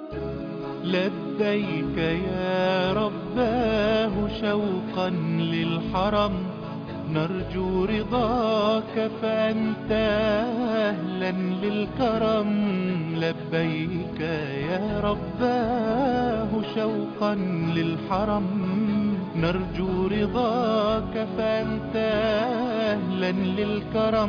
لبيك يا رباه شوقا للحرم نرجو رضاك فأنت أهلا للكرم لبيك يا رباه شوقا للحرم نرجو رضاك فأنت أهلا للكرم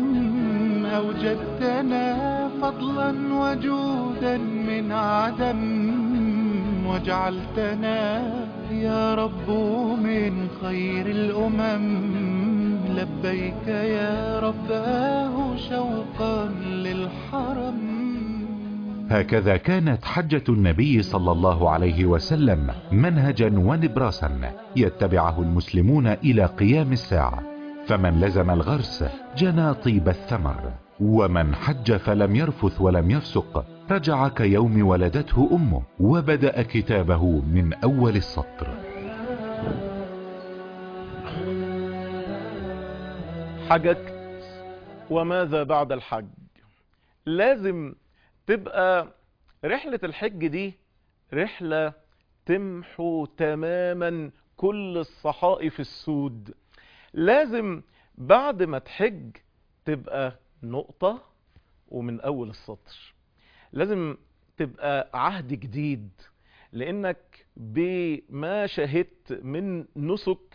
أوجدتنا فضلا وجودا من عدم وجعلتنا يا رب من خير الأمم لبيك يا رباه شوقا للحرم هكذا كانت حجة النبي صلى الله عليه وسلم منهجا ونبراسا يتبعه المسلمون إلى قيام الساعة فمن لزم الغرس جنى طيب الثمر ومن حج فلم يرفث ولم يفسق رجع كيوم ولدته أمه وبدأ كتابه من أول السطر حججت وماذا بعد الحج لازم تبقى رحلة الحج دي رحلة تمحو تماما كل الصحائف السود لازم بعد ما تحج تبقى نقطة ومن أول السطر لازم تبقى عهد جديد لأنك بما شهدت من نسك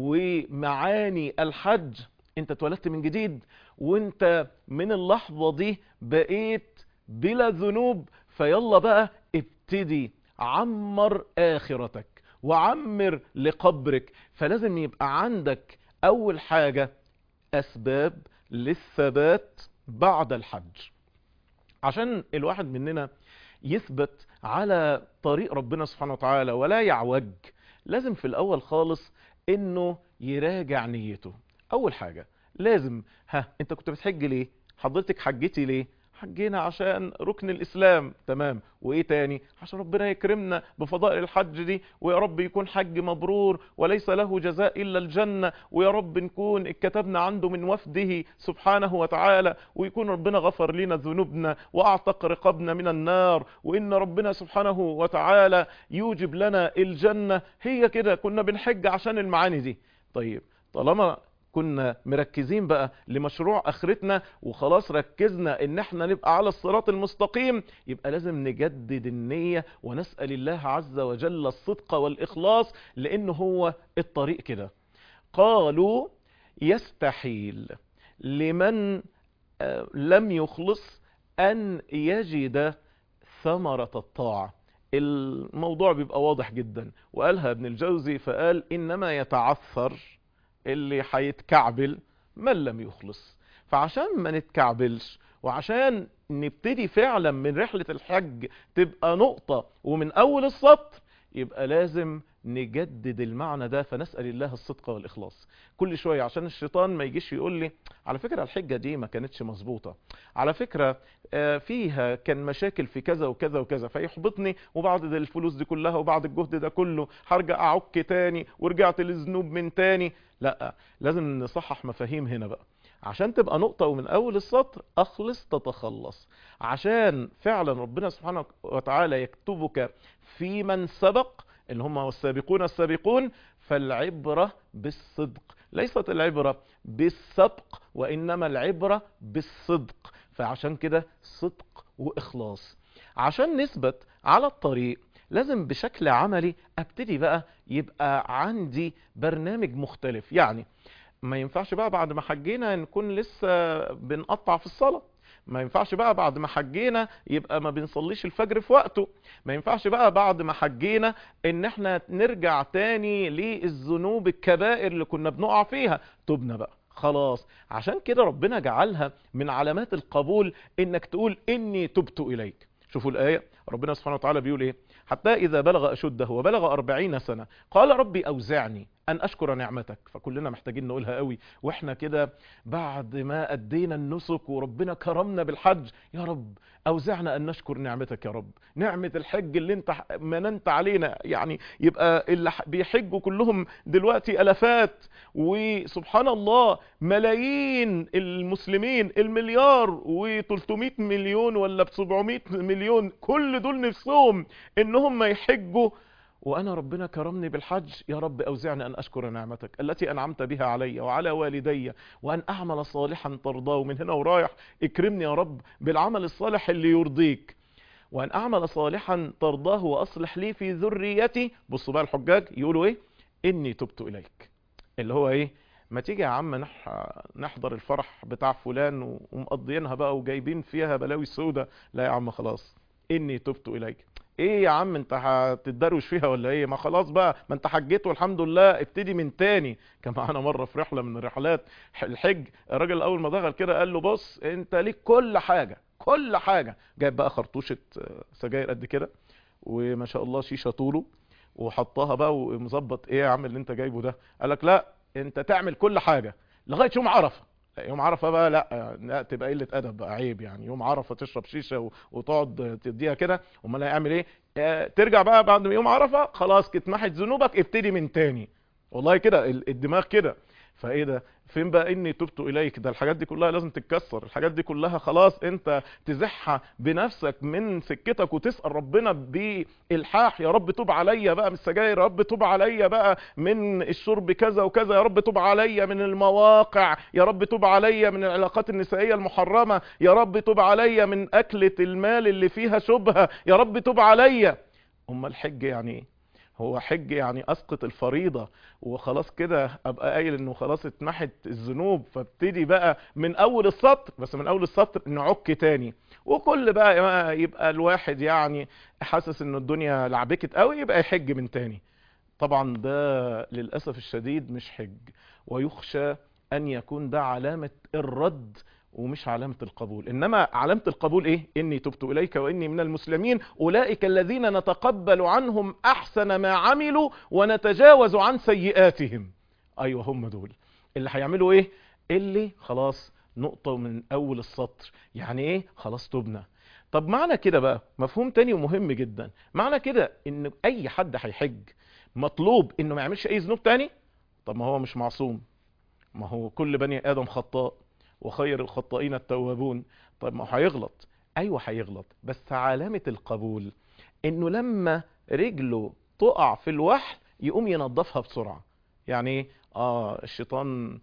ومعاني الحج انت اتولدت من جديد وانت من اللحظة دي بقيت بلا ذنوب فيلا بقى ابتدي عمر آخرتك وعمر لقبرك فلازم يبقى عندك أول حاجة أسباب للثبات بعد الحج عشان الواحد مننا يثبت على طريق ربنا سبحانه وتعالى ولا يعوج لازم في الأول خالص إنه يراجع نيته أول حاجة لازم ها أنت كنت بتحج ليه حضرتك حجتي ليه حجينا عشان ركن الإسلام تمام وإيه تاني عشان ربنا يكرمنا بفضائل الحج دي ويا رب يكون حج مبرور وليس له جزاء إلا الجنة ويا رب نكون اتكتبنا عنده من وفده سبحانه وتعالى ويكون ربنا غفر لنا ذنوبنا وأعتق رقابنا من النار وإن ربنا سبحانه وتعالى يوجب لنا الجنة هي كده كنا بنحج عشان المعاني دي طيب طالما كنا مركزين بقى لمشروع اخرتنا وخلاص ركزنا ان احنا نبقى على الصراط المستقيم يبقى لازم نجدد النية ونسأل الله عز وجل الصدق والاخلاص لان هو الطريق كده قالوا يستحيل لمن لم يخلص ان يجد ثمرة الطاعة الموضوع بيبقى واضح جدا وقالها ابن الجوزي فقال انما يتعثر اللي هيتكعبل من لم يخلص فعشان ما نتكعبلش وعشان نبتدي فعلا من رحلة الحج تبقى نقطة ومن أول السطر يبقى لازم نجدد المعنى ده فنسأل الله الصدق والإخلاص كل شوية عشان الشيطان ما يجيش يقول لي على فكرة الحجة دي ما كانتش مظبوطة على فكرة فيها كان مشاكل في كذا وكذا وكذا فيحبطني وبعد الفلوس دي كلها وبعد الجهد ده كله هرجع أعك تاني ورجعت للذنوب من تاني لا لازم نصحح مفاهيم هنا بقى عشان تبقى نقطة ومن أول السطر أخلص تتخلص عشان فعلا ربنا سبحانه وتعالى يكتبك في من سبق اللي هم السابقون السابقون فالعبرة بالصدق ليست العبرة بالسبق وإنما العبرة بالصدق فعشان كده صدق وإخلاص عشان نثبت على الطريق لازم بشكل عملي ابتدي بقى يبقى عندي برنامج مختلف يعني ما ينفعش بقى بعد ما حجينا نكون لسه بنقطع في الصلاة ما ينفعش بقى بعد ما حجينا يبقى ما بنصليش الفجر في وقته ما ينفعش بقى بعد ما حجينا ان احنا نرجع تاني للذنوب الكبائر اللي كنا بنقع فيها تبنا بقى خلاص عشان كده ربنا جعلها من علامات القبول انك تقول اني تبت اليك شوفوا الآية ربنا سبحانه وتعالى بيقول ايه حتى إذا بلغ أشده وبلغ أربعين سنة قال ربي أوزعني أن أشكر نعمتك فكلنا محتاجين نقولها قوي وإحنا كده بعد ما أدينا النسك وربنا كرمنا بالحج يا رب أوزعنا أن نشكر نعمتك يا رب نعمة الحج اللي انت مننت علينا يعني يبقى اللي بيحجوا كلهم دلوقتي ألفات وسبحان الله ملايين المسلمين المليار و300 مليون ولا ب 700 مليون كل دول نفسهم انهم ما يحجوا وانا ربنا كرمني بالحج يا رب اوزعني ان اشكر نعمتك التي انعمت بها علي وعلى والدي وان اعمل صالحا ترضاه ومن هنا ورايح اكرمني يا رب بالعمل الصالح اللي يرضيك وان اعمل صالحا ترضاه واصلح لي في ذريتي بصوا بقى الحجاج يقولوا ايه اني تبت اليك اللي هو ايه ما تيجي يا عم نح... نحضر الفرح بتاع فلان و- ومقضيينها بقى وجايبين فيها بلاوي سودة لا يا عم خلاص اني تبت اليك ايه يا عم انت هتتدروش فيها ولا ايه ما خلاص بقى ما انت حجيت والحمد لله ابتدي من تاني كان معانا مره في رحله من الرحلات ح- الحج الراجل اول ما دخل كده قال له بص انت ليك كل حاجه كل حاجه جايب بقى خرطوشه آه، سجاير قد كده وما شاء الله شيشه طوله وحطها بقى ومظبط ايه يا عم اللي انت جايبه ده قال لك لا انت تعمل كل حاجه لغايه يوم عرفه لا، يوم عرفه بقى لا, لا تبقى قله ادب بقى عيب يعني يوم عرفه تشرب شيشه و- وتقعد تديها كده امال هيعمل ايه آه، ترجع بقى بعد يوم عرفه خلاص اتمحت ذنوبك ابتدي من تاني والله كده ال- الدماغ كده فايه ده فين بقى اني تبت اليك ده الحاجات دي كلها لازم تتكسر الحاجات دي كلها خلاص انت تزحها بنفسك من سكتك وتسال ربنا بالحاح يا رب توب عليا بقى من السجاير يا رب توب عليا بقى من الشرب كذا وكذا يا رب توب عليا من المواقع يا رب توب عليا من العلاقات النسائيه المحرمه يا رب توب عليا من اكله المال اللي فيها شبهه يا رب توب عليا امال الحج يعني ايه هو حج يعني اسقط الفريضه وخلاص كده ابقى قايل انه خلاص اتمحت الذنوب فابتدي بقى من اول السطر بس من اول السطر نعك تاني وكل بقى ما يبقى الواحد يعني حاسس ان الدنيا لعبكت قوي يبقى يحج من تاني طبعا ده للاسف الشديد مش حج ويخشى ان يكون ده علامه الرد ومش علامة القبول إنما علامة القبول إيه؟ إني تبت إليك وإني من المسلمين أولئك الذين نتقبل عنهم أحسن ما عملوا ونتجاوز عن سيئاتهم أيوة هم دول اللي هيعملوا إيه؟ اللي خلاص نقطة من أول السطر يعني إيه؟ خلاص تبنا طب معنى كده بقى مفهوم تاني ومهم جدا معنى كده إن أي حد هيحج مطلوب إنه ما يعملش أي ذنوب تاني طب ما هو مش معصوم ما هو كل بني آدم خطاء وخير الخطائين التوابون طيب ما هو هيغلط ايوه هيغلط بس علامة القبول انه لما رجله تقع في الوحل يقوم ينظفها بسرعة يعني ايه اه الشيطان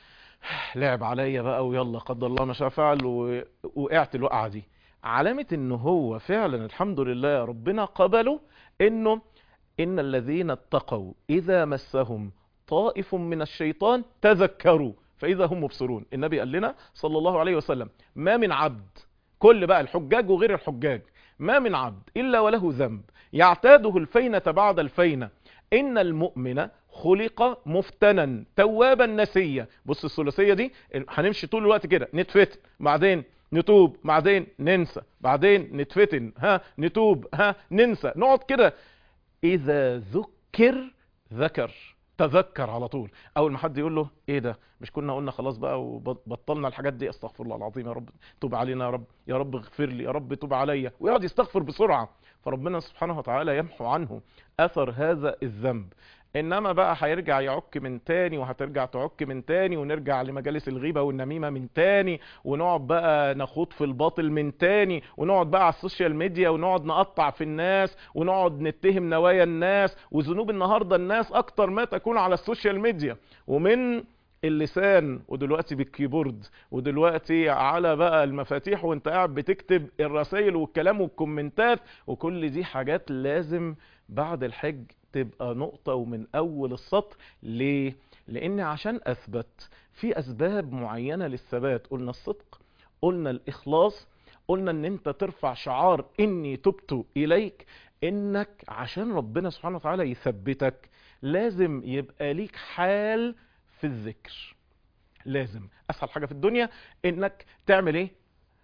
لعب عليا بقى ويلا قدر الله ما شاء فعل ووقعت الوقعة دي علامة انه هو فعلا الحمد لله ربنا قبله انه ان الذين اتقوا اذا مسهم طائف من الشيطان تذكروا فإذا هم مبصرون النبي قال لنا صلى الله عليه وسلم ما من عبد كل بقى الحجاج وغير الحجاج ما من عبد إلا وله ذنب يعتاده الفينة بعد الفينة إن المؤمن خلق مفتنا توابا نسيا بص الثلاثية دي هنمشي طول الوقت كده نتفتن بعدين نتوب بعدين ننسى بعدين نتفتن ها نتوب ها ننسى نقعد كده إذا ذكر ذكر تذكر على طول اول ما حد يقول له ايه ده مش كنا قلنا خلاص بقى وبطلنا الحاجات دي استغفر الله العظيم يا رب توب علينا يا رب يا رب اغفر لي يا رب توب عليا ويقعد يستغفر بسرعه فربنا سبحانه وتعالى يمحو عنه اثر هذا الذنب انما بقى هيرجع يعك من تاني وهترجع تعك من تاني ونرجع لمجالس الغيبه والنميمه من تاني ونقعد بقى نخوض في الباطل من تاني ونقعد بقى على السوشيال ميديا ونقعد نقطع في الناس ونقعد نتهم نوايا الناس وذنوب النهارده الناس اكتر ما تكون على السوشيال ميديا ومن اللسان ودلوقتي بالكيبورد ودلوقتي على بقى المفاتيح وانت قاعد بتكتب الرسائل والكلام والكومنتات وكل دي حاجات لازم بعد الحج تبقى نقطة ومن أول السطر ليه؟ لأن عشان أثبت في أسباب معينة للثبات قلنا الصدق قلنا الإخلاص قلنا أن أنت ترفع شعار إني تبت إليك إنك عشان ربنا سبحانه وتعالى يثبتك لازم يبقى ليك حال في الذكر لازم أسهل حاجة في الدنيا إنك تعمل إيه؟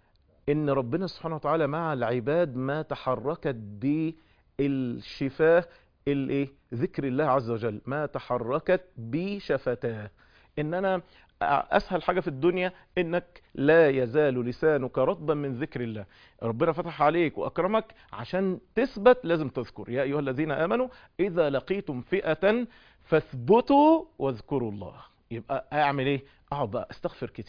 إن ربنا سبحانه وتعالى مع العباد ما تحركت بالشفاه الايه ذكر الله عز وجل ما تحركت بشفتاه ان انا اسهل حاجه في الدنيا انك لا يزال لسانك رطبا من ذكر الله ربنا فتح عليك واكرمك عشان تثبت لازم تذكر يا ايها الذين امنوا اذا لقيتم فئه فاثبتوا واذكروا الله يبقى اعمل ايه اقعد بقى استغفر كتير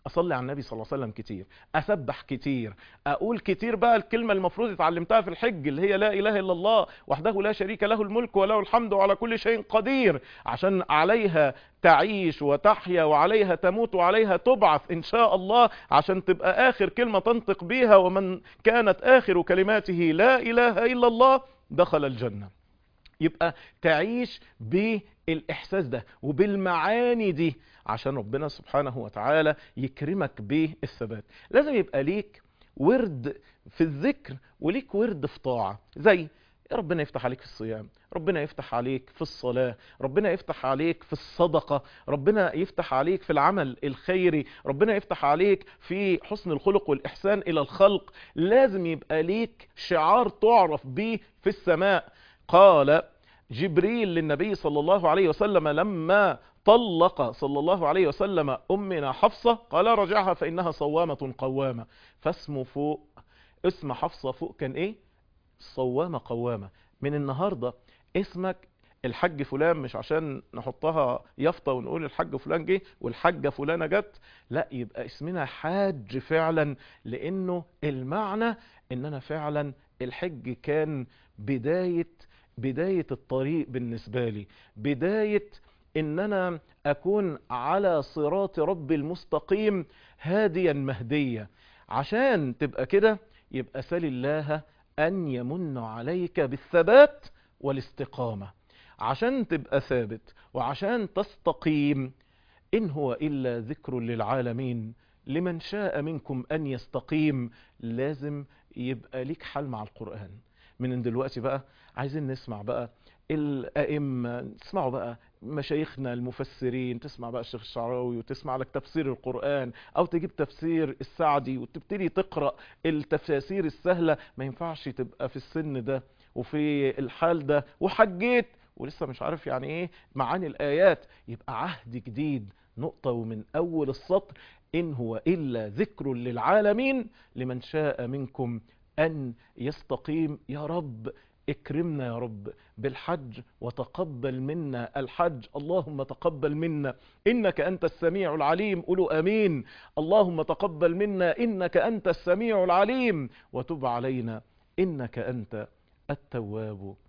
اصلي على النبي صلى الله عليه وسلم كتير اسبح كتير اقول كتير بقى الكلمه المفروض اتعلمتها في الحج اللي هي لا اله الا الله وحده لا شريك له الملك وله الحمد وعلى كل شيء قدير عشان عليها تعيش وتحيا وعليها تموت وعليها تبعث ان شاء الله عشان تبقى اخر كلمه تنطق بيها ومن كانت اخر كلماته لا اله الا الله دخل الجنه يبقى تعيش بالاحساس ده وبالمعاني دي عشان ربنا سبحانه وتعالى يكرمك بالثبات لازم يبقى ليك ورد في الذكر وليك ورد في طاعة زي ربنا يفتح عليك في الصيام ربنا يفتح عليك في الصلاة ربنا يفتح عليك في الصدقة ربنا يفتح عليك في العمل الخيري ربنا يفتح عليك في حسن الخلق والإحسان إلى الخلق لازم يبقى ليك شعار تعرف به في السماء قال جبريل للنبي صلى الله عليه وسلم لما طلق صلى الله عليه وسلم أمنا حفصة قال رجعها فإنها صوامة قوامة فاسمه فوق اسم حفصة فوق كان إيه صوامة قوامة من النهاردة اسمك الحج فلان مش عشان نحطها يافطة ونقول الحج فلان جه والحجة فلانة جت لا يبقى اسمنا حاج فعلا لانه المعنى ان انا فعلا الحج كان بداية بداية الطريق بالنسبة لي بداية ان انا اكون على صراط ربي المستقيم هاديا مهديا عشان تبقى كده يبقى سل الله ان يمن عليك بالثبات والاستقامة عشان تبقى ثابت وعشان تستقيم إن هو إلا ذكر للعالمين لمن شاء منكم أن يستقيم لازم يبقى ليك حل مع القرآن من دلوقتي بقى عايزين نسمع بقى الأئمة تسمعوا بقى مشايخنا المفسرين تسمع بقى الشيخ الشعراوي وتسمع لك تفسير القرآن أو تجيب تفسير السعدي وتبتدي تقرأ التفاسير السهلة ما ينفعش تبقى في السن ده وفي الحال ده وحجيت ولسه مش عارف يعني ايه معاني الآيات يبقى عهد جديد نقطة ومن أول السطر إن هو إلا ذكر للعالمين لمن شاء منكم أن يستقيم يا رب اكرمنا يا رب بالحج وتقبل منا الحج اللهم تقبل منا إنك أنت السميع العليم قولوا أمين اللهم تقبل منا إنك أنت السميع العليم وتب علينا إنك أنت التواب